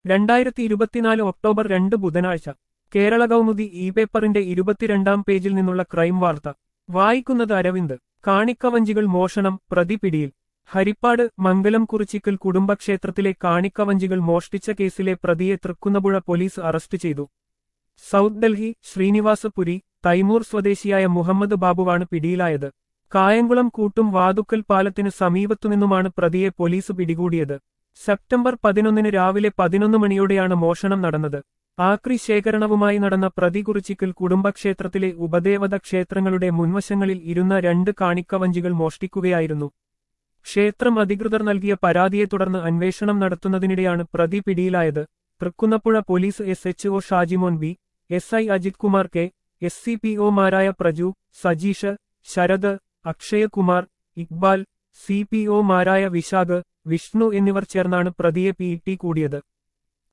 രണ്ടായിരത്തി ഇരുപത്തിനാല് ഒക്ടോബർ രണ്ട് ബുധനാഴ്ച കേരള കൗമുദി ഇ പേപ്പറിന്റെ ഇരുപത്തിരണ്ടാം പേജിൽ നിന്നുള്ള ക്രൈം വാർത്ത വായിക്കുന്നത് അരവിന്ദ് കാണിക്കവഞ്ചികൾ മോഷണം പ്രതി പിടിയിൽ ഹരിപ്പാട് മംഗലം കുറിച്ചിക്കൽ കുടുംബക്ഷേത്രത്തിലെ കാണിക്കവഞ്ചികൾ മോഷ്ടിച്ച കേസിലെ പ്രതിയെ തൃക്കുന്നപുഴ പോലീസ് അറസ്റ്റ് ചെയ്തു സൗത്ത് ഡൽഹി ശ്രീനിവാസപുരി തൈമൂർ സ്വദേശിയായ മുഹമ്മദ് ബാബുവാണ് പിടിയിലായത് കായംകുളം കൂട്ടും വാതുക്കൽ പാലത്തിന് സമീപത്തുനിന്നുമാണ് പ്രതിയെ പോലീസ് പിടികൂടിയത് സെപ്റ്റംബർ പതിനൊന്നിന് രാവിലെ പതിനൊന്ന് മണിയോടെയാണ് മോഷണം നടന്നത് ആക്രി ശേഖരണവുമായി നടന്ന പ്രതി കുറിച്ചിക്കൽ കുടുംബക്ഷേത്രത്തിലെ ഉപദേവത ക്ഷേത്രങ്ങളുടെ മുൻവശങ്ങളിൽ ഇരുന്ന രണ്ട് കാണിക്കവഞ്ചികൾ മോഷ്ടിക്കുകയായിരുന്നു ക്ഷേത്രം അധികൃതർ നൽകിയ പരാതിയെ തുടർന്ന് അന്വേഷണം നടത്തുന്നതിനിടെയാണ് പ്രതി പിടിയിലായത് Thrikkunnappuzha police S H O Shajimon B S I Ajith Kumar K S C P ഒമാരായ പ്രജു സജീഷ് ശരത് അക്ഷയകുമാർ ഇക്ബാൽ സി പി ഒമാരായ വിശാഖ് വിഷ്ണു എന്നിവർ ചേർന്നാണ് പ്രതിയെ പി ടി കൂടിയത്